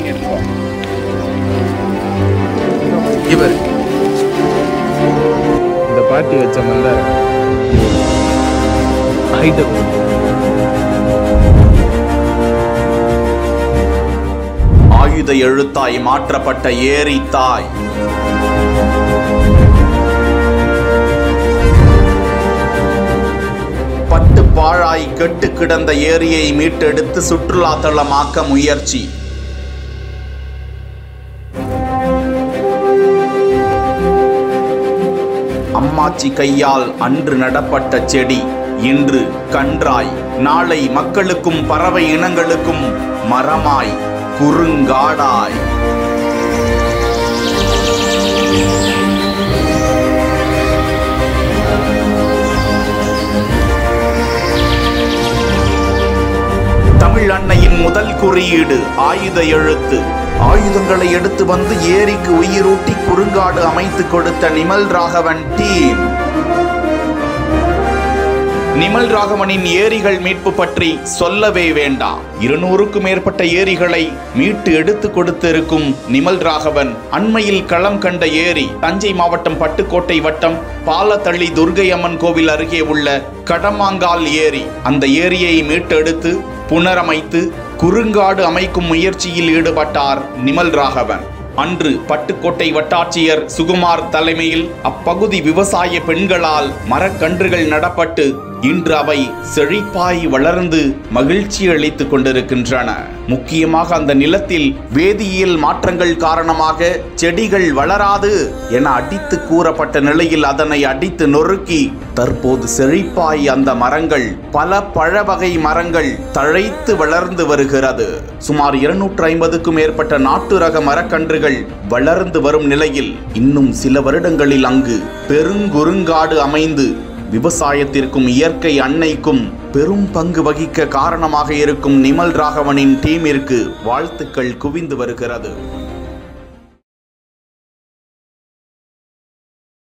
வாங்கியிருக்கோம் இவர் இந்த பாட்டி வச்ச மந்தார் ஐட்டம் ஆயுத எழுத்தாய் மாற்றப்பட்ட ஏரி தாய் பட்டு பாழாய் கெட்டு கிடந்த ஏரியை மீட்டெடுத்து சுற்றுலா தளமாக்க முயற்சி அம்மாச்சி கையால் அன்று நடப்பட்ட செடி இன்று கன்றாய் நாளை மக்களுக்கும் பறவை இனங்களுக்கும் மரமாய் குறுங்காடாய் தமிழ் அன்னையின் முதல் குறியீடு ஆயுத எழுத்து ஆயுதங்களை எடுத்து வந்து ஏரிக்கு உயிரூட்டி குறுங்காடு அமைத்து கொடுத்த நிமல் ராகவன் டீம் நிமல் ராகவனின் ஏரிகள் மீட்பு பற்றி சொல்லவே வேண்டாம் இருநூறுக்கும் மேற்பட்ட ஏரிகளை மீட்டு எடுத்து கொடுத்திருக்கும் நிமல் ராகவன் அண்மையில் களம் கண்ட ஏரி தஞ்சை மாவட்டம் பட்டுக்கோட்டை வட்டம் பாலத்தள்ளி துர்கை அம்மன் கோவில் அருகே உள்ள கடமாங்கால் ஏரி அந்த ஏரியை மீட்டெடுத்து புனரமைத்து குறுங்காடு அமைக்கும் முயற்சியில் ஈடுபட்டார் நிமல் ராகவன் அன்று பட்டுக்கோட்டை வட்டாட்சியர் சுகுமார் தலைமையில் அப்பகுதி விவசாய பெண்களால் மரக்கன்றுகள் நடப்பட்டு இன்று அவை செழிப்பாய் வளர்ந்து மகிழ்ச்சி அளித்துக் கொண்டிருக்கின்றன முக்கியமாக அந்த நிலத்தில் வேதியியல் மாற்றங்கள் காரணமாக செடிகள் வளராது என அடித்து கூறப்பட்ட நிலையில் அதனை அடித்து நொறுக்கி தற்போது செழிப்பாய் அந்த மரங்கள் பல பழ வகை மரங்கள் தழைத்து வளர்ந்து வருகிறது சுமார் இருநூற்று ஐம்பதுக்கும் மேற்பட்ட நாட்டு ரக மரக்கன்றுகள் வளர்ந்து வரும் நிலையில் இன்னும் சில வருடங்களில் அங்கு பெருங்குறுங்காடு அமைந்து விவசாயத்திற்கும் இயற்கை அன்னைக்கும் பெரும் பங்கு வகிக்க காரணமாக இருக்கும் நிமல் ராகவனின் டீமிற்கு வாழ்த்துக்கள் குவிந்து வருகிறது